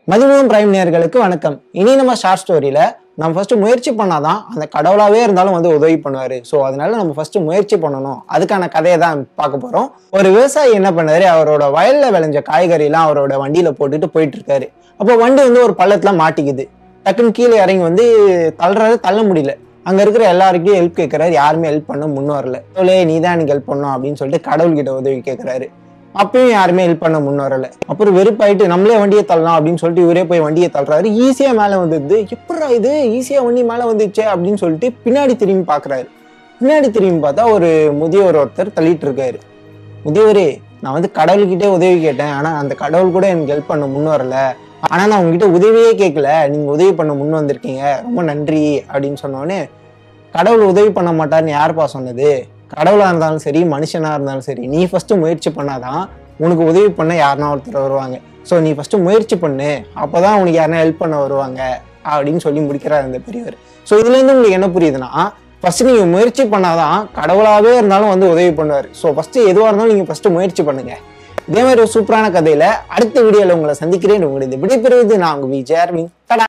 மதிமுகம் prime நேயர்களுக்கு வணக்கம் இனி நம்ம ஷார்ட் ஸ்டோரியில நம்ம ஃபர்ஸ்ட் முயற்சி பண்ணாதான் அந்த கடவுளாவே இருந்தாலும் வந்து உதவி பண்ணுவாரு ஸோ அதனால நம்ம ஃபர்ஸ்ட் முயற்சி பண்ணணும் அதுக்கான கதையை தான் பார்க்க போறோம் ஒரு விவசாயி என்ன பண்ணாரு அவரோட வயல்ல விளைஞ்ச காய்கறிலாம் அவரோட வண்டியில போட்டுட்டு போயிட்டு இருக்காரு அப்போ வண்டி வந்து ஒரு பள்ளத்துல மாட்டிக்குது டக்குன்னு கீழே இறங்கி வந்து தள்ளுறாரு தள்ள முடியல அங்க இருக்கிற எல்லாருக்கும் ஹெல்ப் கேட்கறாரு யாருமே ஹெல்ப் பண்ண முன் வரல கடவுளே நீ தான் எனக்கு ஹெல்ப் பண்ணும் அப்படின்னு சொல்லிட்டு கடவுள்கிட்ட உதவி கேட்கறாரு அப்பயும் யாருமே ஹெல்ப் பண்ண முன் வரல அப்புறம் வெறுப்பாயிட்டு நம்மளே வண்டியை தள்ளலாம் அப்படின்னு சொல்லிட்டு இவரே போய் வண்டியை தள்ளுறாரு ஈஸியா மேல வந்துடுது எப்படா இது ஈஸியா வண்டி மேல வந்துச்சே அப்படின்னு சொல்லிட்டு பின்னாடி திரும்பி பாக்குறாரு பின்னாடி திரும்பி பார்த்தா ஒரு முதியவர் ஒருத்தர் தள்ளிட்டு இருக்காரு முதியவரே நான் வந்து கடவுள்கிட்டே உதவி கேட்டேன் ஆனா அந்த கடவுள் கூட எனக்கு ஹெல்ப் பண்ண முன் வரல ஆனா நான் உங்ககிட்ட உதவியே கேட்கல நீங்க உதவி பண்ண முன் வந்திருக்கீங்க ரொம்ப நன்றி அப்படின்னு சொன்னோடனே கடவுள் உதவி பண்ண மாட்டார்னு யாருப்பா சொன்னது கடவுளா இருந்தாலும் சரி மனுஷனா இருந்தாலும் சரி நீ ஃபர்ஸ்ட் முயற்சி பண்ணாதான் உனக்கு உதவி பண்ண யாருனா ஒருத்தர் வருவாங்க ஸோ நீ ஃபர்ஸ்ட் முயற்சி பண்ணு அப்போதான் உனக்கு யாருனா ஹெல்ப் பண்ண வருவாங்க அப்படின்னு சொல்லி முடிக்கிறார் அந்த பெரியவர் ஸோ இதுல இருந்து உங்களுக்கு என்ன புரியுதுன்னா ஃபர்ஸ்ட் நீங்க முயற்சி பண்ணாதான் கடவுளாவே இருந்தாலும் வந்து உதவி பண்ணுவார் ஸோ ஃபர்ஸ்ட் எதுவாக இருந்தாலும் நீங்க ஃபர்ஸ்ட் முயற்சி பண்ணுங்க இதே மாதிரி ஒரு சூப்பரான கதையில அடுத்த வீடியோல உங்களை சந்திக்கிறேன் உங்களுடைய விடைபெறுவது நான் உங்க விஜய் அரவிந்த். டடா